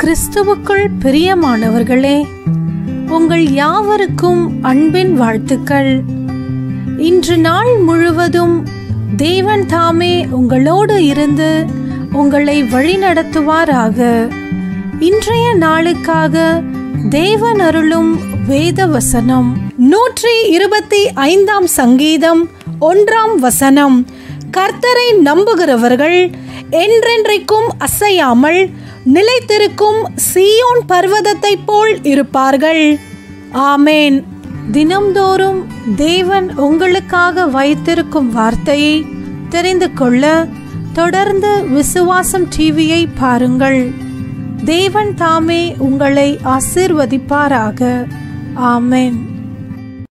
கிறிஸ்துவுக்குள் பிரியமானவர்களே உங்கள் யாவருக்கும் அன்பின் வாழ்த்துக்கள் இன்று நாள் முழுவதும் தேவன் தாமே உங்களோடு இருந்து உங்களை வழிநடத்துவாராக இன்றைய நாளுக்காக தேவன் அருளும் வேத வசனம் நூற்றி இருபத்தி ஐந்தாம் சங்கீதம் ஒன்றாம் வசனம் கர்த்தரை நம்புகிறவர்கள் என்றென்றைக்கும் அசையாமல் நிலைத்திருக்கும் சீயோன் பர்வதத்தைப் போல் இருப்பார்கள் ஆமேன் தினம்தோறும் தேவன் உங்களுக்காக வைத்திருக்கும் வார்த்தையை தெரிந்து கொள்ள தொடர்ந்து விசுவாசம் டிவியை பாருங்கள் தேவன் தாமே உங்களை ஆசிர்வதிப்பாராக ஆமேன்